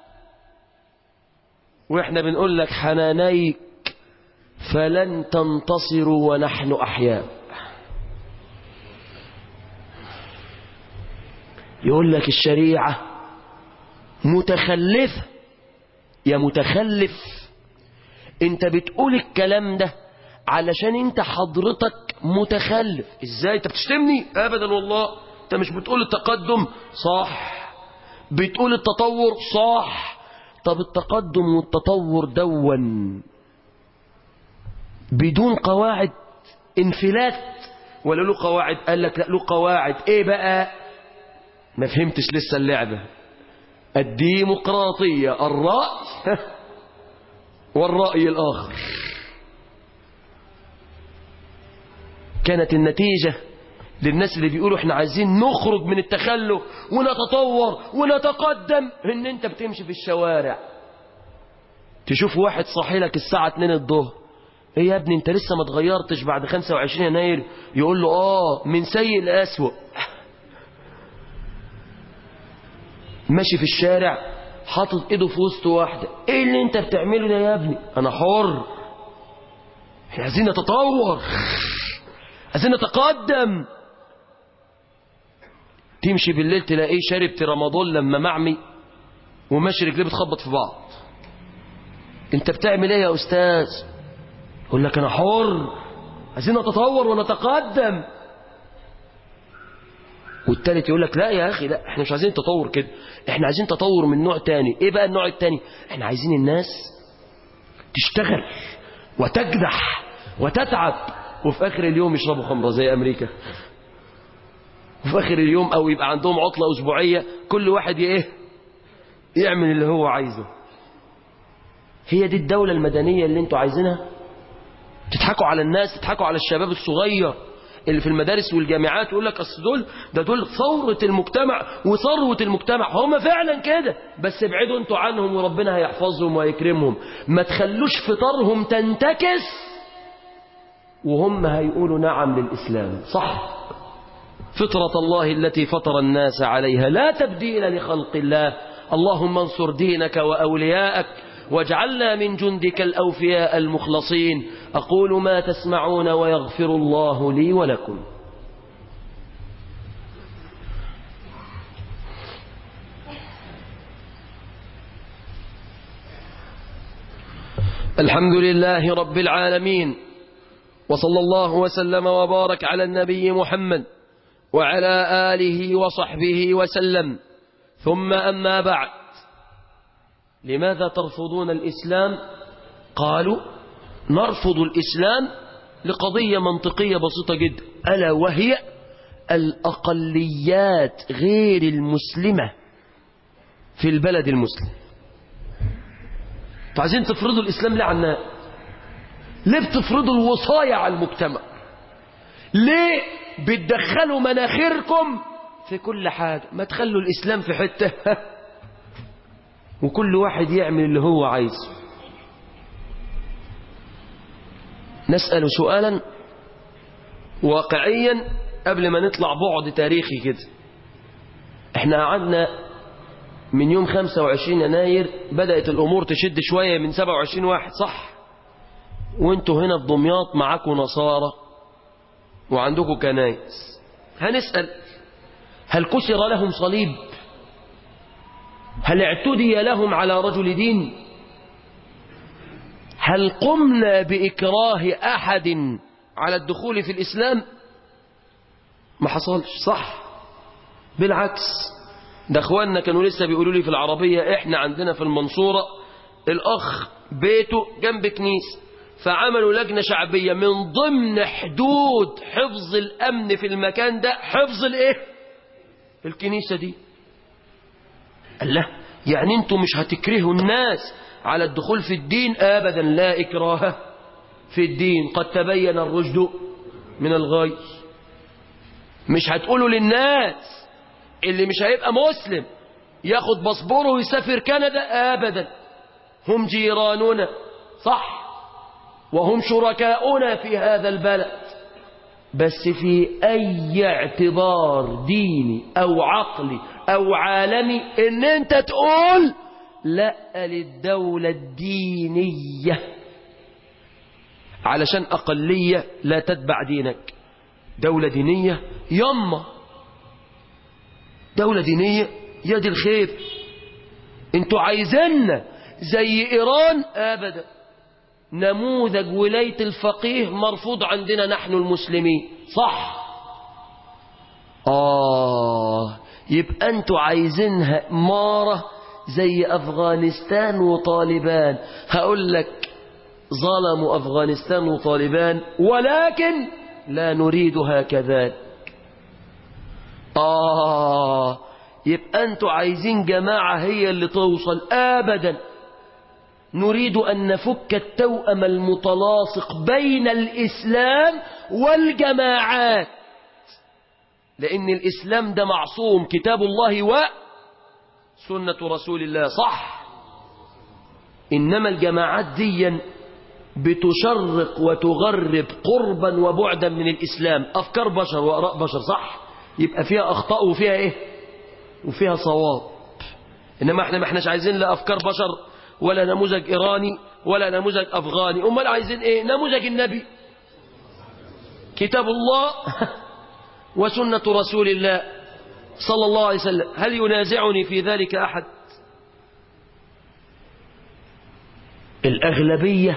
وإحنا بنقول لك حنانيك فلن تنتصروا ونحن أحياء يقول لك الشريعة متخلفة يا متخلف انت بتقول الكلام ده علشان انت حضرتك متخلف ازاي انت بتشتمني ابدا والله انت مش بتقول التقدم صح بتقول التطور صح طب التقدم والتطور دون بدون قواعد انفلات ولا له قواعد قال لك لا له قواعد ايه بقى ما فهمتش لسه اللعبة الديمقراطية الرأي والرأي الآخر كانت النتيجة للناس اللي بيقولوا احنا عايزين نخرج من التخلف ونتطور ونتقدم ان انت بتمشي في الشوارع تشوف واحد صاحي لك الساعة 2 الظهر ايه يا ابني انت لسه ما اتغيرتش بعد 25 يناير يقول له اه من سيء لأسوأ ماشي في الشارع حاطط ايده في وسط واحدة ايه اللي انت بتعمله ده يا ابني انا حر احنا عايزين نتطور عايزين نتقدم تمشي بالليل تلاقيه شارب رمضان لما معمي وماشي رجليه بتخبط في بعض انت بتعمل ايه يا استاذ يقول لك انا حر عايزين نتطور ونتقدم والتالت يقول لك لا يا اخي لا احنا مش عايزين تطور كده احنا عايزين تطور من نوع تاني ايه بقى النوع التاني احنا عايزين الناس تشتغل وتجدح وتتعب وفي اخر اليوم يشربوا خمره زي امريكا وفي اخر اليوم او يبقى عندهم عطله اسبوعيه كل واحد ايه يعمل اللي هو عايزه هي دي الدوله المدنيه اللي انتوا عايزينها تضحكوا على الناس تضحكوا على الشباب الصغير اللي في المدارس والجامعات يقول لك اصل دول ده دول ثورة المجتمع وثروة المجتمع هم فعلا كده بس ابعدوا انتوا عنهم وربنا هيحفظهم ويكرمهم ما تخلوش فطارهم تنتكس وهم هيقولوا نعم للإسلام صح فطرة الله التي فطر الناس عليها لا تبديل لخلق الله اللهم انصر دينك وأولياءك واجعلنا من جندك الأوفياء المخلصين أقول ما تسمعون ويغفر الله لي ولكم الحمد لله رب العالمين وصلى الله وسلم وبارك على النبي محمد وعلى آله وصحبه وسلم ثم أما بعد لماذا ترفضون الإسلام قالوا نرفض الإسلام لقضية منطقية بسيطة جدا ألا وهي الأقليات غير المسلمة في البلد المسلم فعايزين تفرضوا الإسلام ليه على الناس ليه بتفرضوا الوصاية على المجتمع ليه بتدخلوا مناخيركم في كل حاجة ما تخلوا الإسلام في حتة وكل واحد يعمل اللي هو عايزه نسأل سؤالا واقعيا قبل ما نطلع بعد تاريخي كده احنا قعدنا من يوم 25 يناير بدأت الأمور تشد شوية من 27 واحد صح وانتوا هنا في دمياط معاكم نصارى وعندكم كنايس هنسأل هل كسر لهم صليب هل اعتدي لهم على رجل دين هل قمنا بإكراه أحد على الدخول في الإسلام ما حصلش صح بالعكس ده اخواننا كانوا لسه بيقولوا لي في العربية احنا عندنا في المنصورة الاخ بيته جنب كنيسة فعملوا لجنة شعبية من ضمن حدود حفظ الامن في المكان ده حفظ الايه الكنيسة دي قال له يعني انتوا مش هتكرهوا الناس على الدخول في الدين ابدا لا اكراه في الدين قد تبين الرشد من الغي مش هتقولوا للناس اللي مش هيبقى مسلم ياخد باسبوره ويسافر كندا ابدا هم جيراننا صح وهم شركاؤنا في هذا البلد بس في اي اعتبار ديني او عقلي او عالمي ان انت تقول لا للدولة الدينية علشان اقلية لا تتبع دينك دولة دينية يما دولة دينية يا دي الخير انتوا عايزيننا زي ايران ابدا نموذج ولاية الفقيه مرفوض عندنا نحن المسلمين صح آه يبقى أنتوا عايزينها إمارة زي أفغانستان وطالبان هقول لك ظلموا أفغانستان وطالبان ولكن لا نريدها كذلك آه يبقى أنتوا عايزين جماعة هي اللي توصل أبدا نريد أن نفك التوأم المتلاصق بين الإسلام والجماعات لأن الإسلام ده معصوم كتاب الله وسنة رسول الله صح إنما الجماعات دي بتشرق وتغرب قربا وبعدا من الإسلام أفكار بشر وأراء بشر صح يبقى فيها أخطاء وفيها إيه وفيها صواب إنما إحنا ما إحناش عايزين لا أفكار بشر ولا نموذج إيراني ولا نموذج أفغاني أمال عايزين إيه نموذج النبي كتاب الله وسنة رسول الله صلى الله عليه وسلم هل ينازعني في ذلك أحد الأغلبية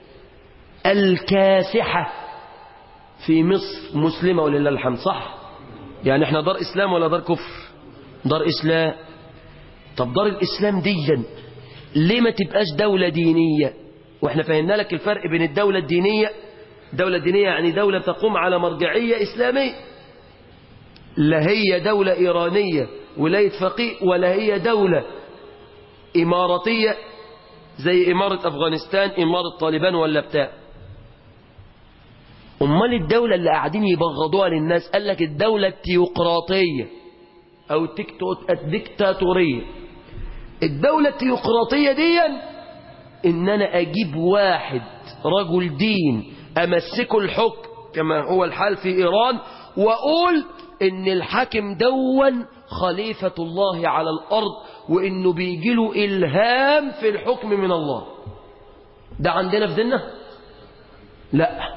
الكاسحة في مصر مسلمة ولله الحمد صح يعني احنا دار إسلام ولا دار كفر دار إسلام طب دار الإسلام ديا ليه ما تبقاش دولة دينية واحنا فهمنا لك الفرق بين الدولة الدينية دولة دينية يعني دولة تقوم على مرجعية إسلامية لا هي دولة إيرانية ولاية فقيه ولا هي دولة إماراتية زي إمارة أفغانستان إمارة طالبان ولا بتاع أمال الدولة اللي قاعدين يبغضوها للناس قال لك الدولة التيوقراطية أو الديكتاتورية الدولة التيوقراطية دي إن أنا أجيب واحد رجل دين أمسكه الحكم كما هو الحال في إيران وأقول إن الحاكم دون خليفة الله على الأرض وإنه بيجيله إلهام في الحكم من الله ده عندنا في ديننا لا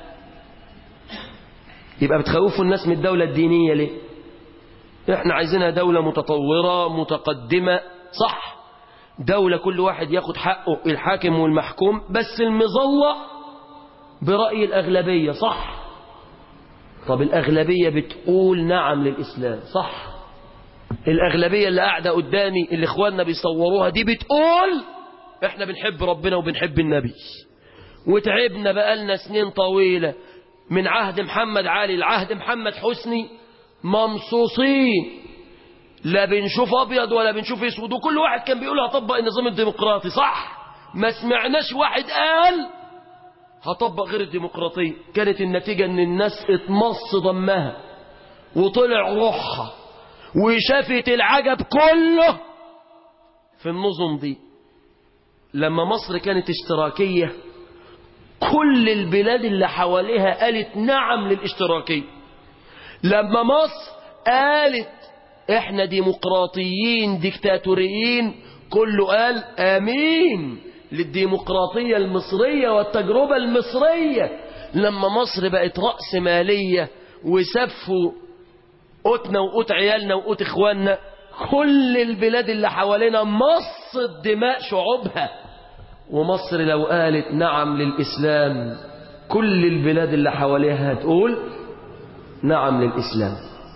يبقى بتخوفوا الناس من الدولة الدينية ليه احنا عايزينها دولة متطورة متقدمة صح دولة كل واحد ياخد حقه الحاكم والمحكوم بس المظلة برأي الأغلبية صح طب الأغلبية بتقول نعم للإسلام صح الأغلبية اللي قاعدة قدامي اللي إخواننا بيصوروها دي بتقول إحنا بنحب ربنا وبنحب النبي وتعبنا بقالنا سنين طويلة من عهد محمد علي لعهد محمد حسني ممصوصين لا بنشوف أبيض ولا بنشوف أسود وكل واحد كان بيقول هطبق النظام الديمقراطي صح ما سمعناش واحد قال هطبق غير الديمقراطية كانت النتيجة ان الناس اتمص ضمها وطلع روحها وشافت العجب كله في النظم دي لما مصر كانت اشتراكية كل البلاد اللي حواليها قالت نعم للاشتراكية لما مصر قالت احنا ديمقراطيين ديكتاتوريين كله قال امين للديمقراطية المصرية والتجربة المصرية لما مصر بقت رأس مالية وسفوا قوتنا وقوت عيالنا وقوت اخواننا كل البلاد اللي حوالينا مصت دماء شعوبها ومصر لو قالت نعم للإسلام كل البلاد اللي حواليها هتقول نعم للإسلام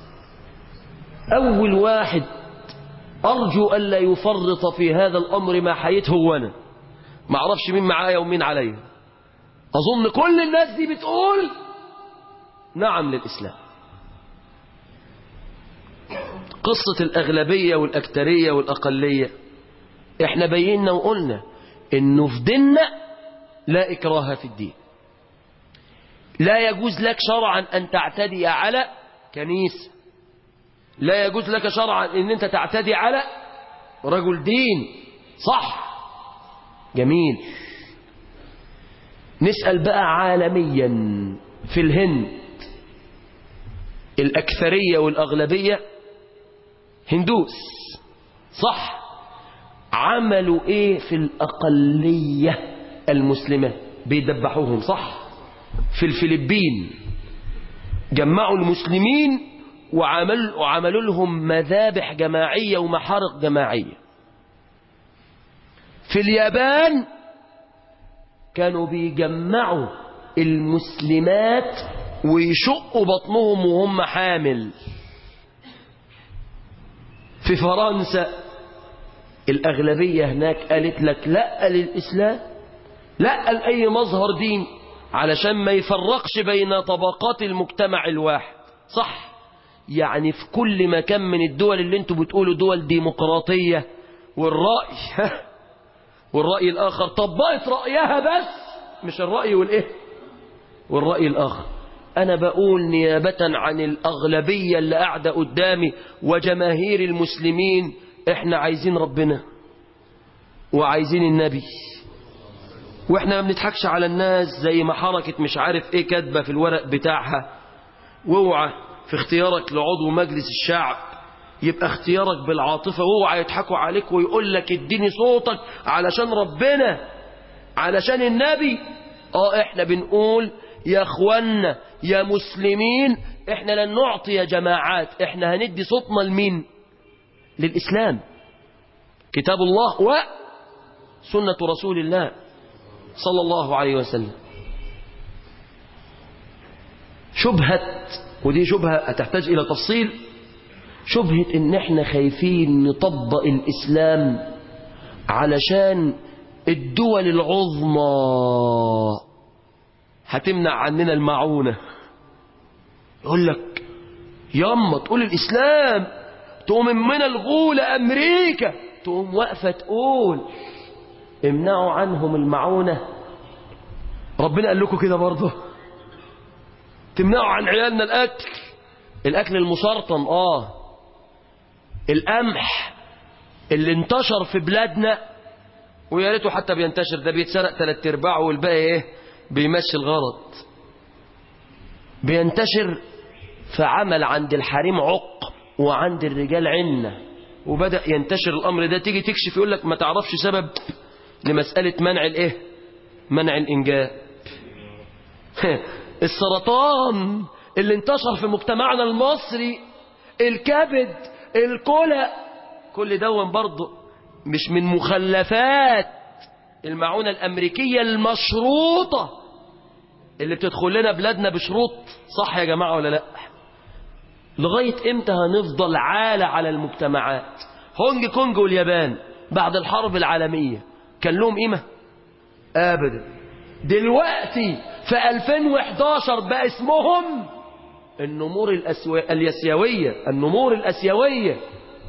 أول واحد أرجو ألا يفرط في هذا الأمر ما حيته هو أنا ما اعرفش مين معايا ومين عليا اظن كل الناس دي بتقول نعم للاسلام قصة الأغلبية والأكترية والأقلية احنا بينا وقلنا انه في ديننا لا إكراه في الدين لا يجوز لك شرعا أن تعتدي على كنيسة لا يجوز لك شرعا أن أنت تعتدي على رجل دين صح جميل نسأل بقى عالميا في الهند الأكثرية والأغلبية هندوس صح عملوا ايه في الأقلية المسلمة بيدبحوهم صح في الفلبين جمعوا المسلمين وعملوا, وعملوا لهم مذابح جماعية ومحارق جماعية في اليابان كانوا بيجمعوا المسلمات ويشقوا بطنهم وهم حامل في فرنسا الأغلبية هناك قالت لك لا للإسلام لا لأي مظهر دين علشان ما يفرقش بين طبقات المجتمع الواحد صح يعني في كل مكان من الدول اللي انتوا بتقولوا دول ديمقراطية والرأي والرأي الآخر طبقت رأيها بس مش الرأي والإيه والرأي الآخر أنا بقول نيابة عن الأغلبية اللي قاعدة قدامي وجماهير المسلمين إحنا عايزين ربنا وعايزين النبي وإحنا ما بنضحكش على الناس زي ما حركة مش عارف إيه كاتبة في الورق بتاعها واوعى في اختيارك لعضو مجلس الشعب يبقى اختيارك بالعاطفة واوعى يضحكوا عليك ويقول لك اديني صوتك علشان ربنا علشان النبي اه احنا بنقول يا اخوانا يا مسلمين احنا لن نعطي يا جماعات احنا هندي صوتنا لمين للإسلام كتاب الله وسنة رسول الله صلى الله عليه وسلم شبهة ودي شبهة هتحتاج إلى تفصيل شبهة إن إحنا خايفين نطبق الإسلام علشان الدول العظمى هتمنع عننا المعونة يقول لك ياما تقول الإسلام تقوم من الغولة أمريكا تقوم واقفة تقول امنعوا عنهم المعونة ربنا قال لكم كده برضه تمنعوا عن عيالنا الأكل الأكل المسرطن آه القمح اللي انتشر في بلادنا ويا ريته حتى بينتشر ده بيتسرق ثلاث ارباعه والباقي ايه بيمشي الغرض بينتشر فعمل عند الحريم عق وعند الرجال عنة وبدأ ينتشر الأمر ده تيجي تكشف يقول لك ما تعرفش سبب لمسألة منع الايه منع الإنجاب السرطان اللي انتشر في مجتمعنا المصري الكبد الكلى كل دون برضه مش من مخلفات المعونة الأمريكية المشروطة اللي بتدخل لنا بلادنا بشروط صح يا جماعة ولا لا لغاية امتى هنفضل عالة على المجتمعات هونج كونج واليابان بعد الحرب العالمية كان لهم قيمة أبدا دلوقتي في 2011 بقى اسمهم النمور الأسو... اليسيوية النمور الأسيوية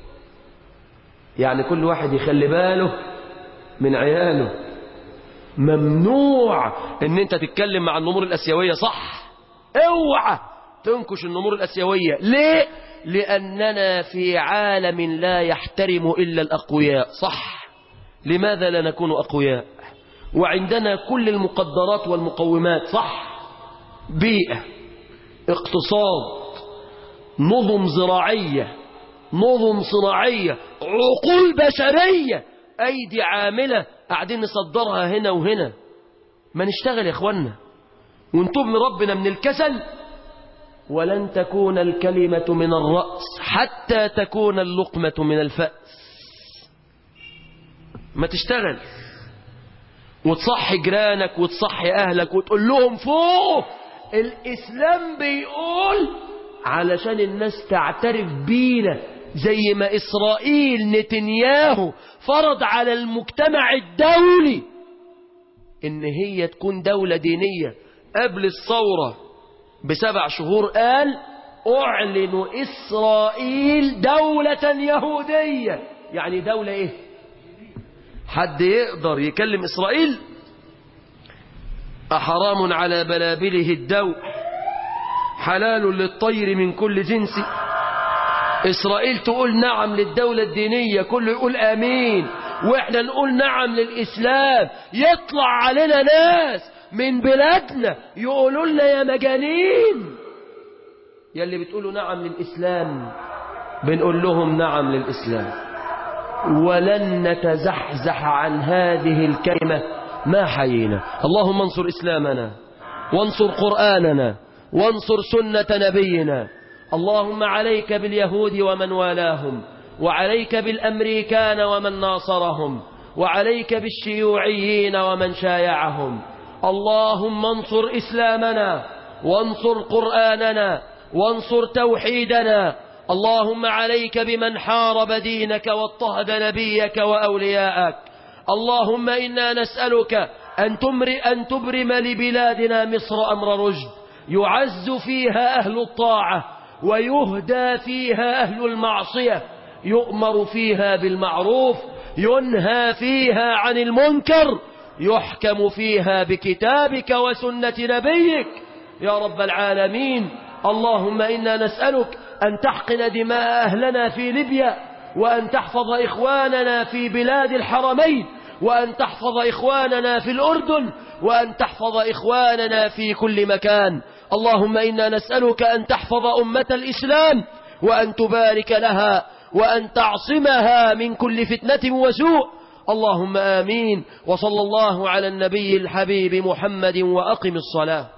يعني كل واحد يخلي باله من عياله ممنوع ان انت تتكلم مع النمور الأسيوية صح اوعى تنكش النمور الأسيوية ليه لأننا في عالم لا يحترم إلا الأقوياء صح لماذا لا نكون أقوياء وعندنا كل المقدرات والمقومات صح بيئة اقتصاد نظم زراعية نظم صناعية عقول بشرية أيدي عاملة قاعدين نصدرها هنا وهنا ما نشتغل يا اخوانا ونتوب من ربنا من الكسل ولن تكون الكلمة من الرأس حتى تكون اللقمة من الفأس ما تشتغل وتصحي جيرانك وتصحي أهلك وتقول لهم فوق الإسلام بيقول علشان الناس تعترف بينا زي ما إسرائيل نتنياهو فرض على المجتمع الدولي إن هي تكون دولة دينية قبل الثورة بسبع شهور قال أعلن إسرائيل دولة يهودية يعني دولة إيه حد يقدر يكلم إسرائيل أحرام على بلابله الدو حلال للطير من كل جنس إسرائيل تقول نعم للدولة الدينية كله يقول آمين وإحنا نقول نعم للإسلام يطلع علينا ناس من بلادنا يقولوا لنا يا مجانين يا اللي بتقولوا نعم للإسلام بنقول لهم نعم للإسلام ولن نتزحزح عن هذه الكلمة ما حيينا اللهم انصر إسلامنا وانصر قرآننا وانصر سنة نبينا اللهم عليك باليهود ومن والاهم وعليك بالأمريكان ومن ناصرهم وعليك بالشيوعيين ومن شايعهم اللهم انصر إسلامنا وانصر قرآننا وانصر توحيدنا اللهم عليك بمن حارب دينك واضطهد نبيك وأولياءك اللهم إنا نسألك أن, تمر أن تبرم لبلادنا مصر أمر رشد يعز فيها أهل الطاعة ويهدى فيها أهل المعصية يؤمر فيها بالمعروف ينهى فيها عن المنكر يحكم فيها بكتابك وسنة نبيك يا رب العالمين اللهم إنا نسألك أن تحقن دماء أهلنا في ليبيا وأن تحفظ إخواننا في بلاد الحرمين وأن تحفظ إخواننا في الأردن وأن تحفظ إخواننا في كل مكان اللهم إنا نسألك أن تحفظ أمة الإسلام وأن تبارك لها وأن تعصمها من كل فتنة وسوء اللهم آمين وصلى الله على النبي الحبيب محمد وأقم الصلاة